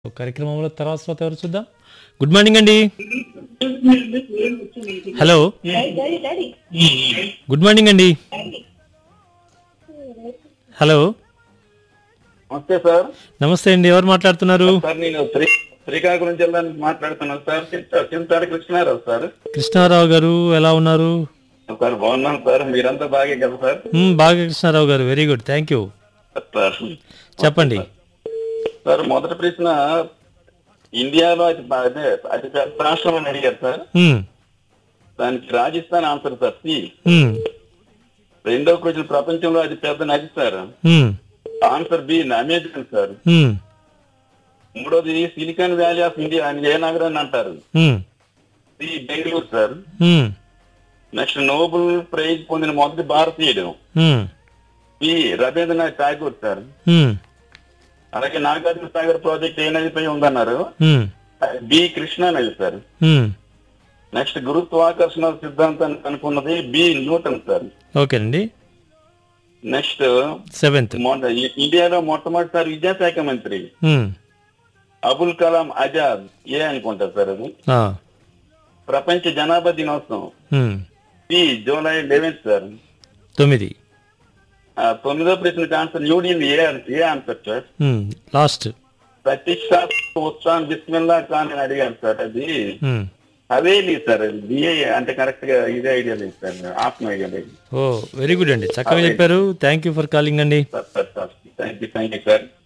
కార్యక్రమంలో తర్వాత శ్రోత ఎవరు చూద్దాం గుడ్ మార్నింగ్ అండి హలో గుడ్ మార్నింగ్ అండి హలో నమస్తే సార్ నమస్తే అండి ఎవరు మాట్లాడుతున్నారు సార్ నేను శ్రీ శ్రీకాకుళం జిల్లా నుంచి మాట్లాడుతున్నాను సార్ చింత- చింతాడ కృష్ణారావు సార్ కృష్ణారావు గారు ఎలా ఉన్నారు సార్ బాగున్నాను సార్ మీరంతా బాగే కదా సార్ మ్, బాగా కృష్ణారావు గారు very good thank you sir చెప్పండి సార్ మొదటి ప్రశ్న ఇండియాలో అతి బా- అదే అతి పెద్ద రాష్ట్రం అని అడిగారు సార్ మ్, దానికి రాజస్థాన్ ఆన్సర్ సార్ సి మ్, రెండో ప్రశ్న ప్రపంచంలో అతి పెద్ద నది సార్ మ్, ఆన్సర్ బి అమెజాన్ సార్ మ్, మూడోది సిలికాన్ వ్యాలీ ఆఫ్ ఇండియా అని ఏ నగరాన్ని అంటారు మ్, సి బెంగళూరు సార్ మ్, నెక్స్ట్ నోబెల్ ప్రైజ్ పొందిన మొదటి భారతీయుడు మ్, బి రవీంద్రనాథ్ ఠాగూర్ సార్ మ్, అలాగే నాగార్జున సాగర్ ప్రాజెక్ట్ ఏ నదిపై ఉందన్నారు మ్, బి కృష్ణా నది సార్ మ్. నెక్స్ట్ గురుత్వాకర్షణ సిద్ధాంతాన్ని కనుక్కున్నది బి న్యూటన్ సార్ ఓకేనండి నెక్స్ట్ సెవెంత్ మొన్న ఇ- ఇండియాలో మొట్టమొదటిసారి విద్యాశాఖ మంత్రి మ్, అబుల్ కలాం ఆజాద్ ఏ అనుకుంటారు సార్ అది ఆ, ప్రపంచ జనాభా దినోత్సవం మ్, బి జూలై లెవెన్త్ సార్ తొమ్మిది ఆ, తొమ్మిదో ప్రశ్నకి answer New Delhi A A answer sir మ్, లాస్ట్ ప్రతిష్ట ఉత్సాహం బిస్మిల్లా ఖాన్ అని అడిగారు సార్ అది మ్. హవేలీ సార్ బిఏ అంటే కరెక్ట్ గా ఇదే ఐడియా లేదు సార్ ఆత్మ ఐడియా లేదు ఓ వెరీ గుడ్ అండి చక్కగా చెప్పారు థ్యాంక్ యూ ఫర్ కాలింగ్ అండి sir sir sir thank you thank you sir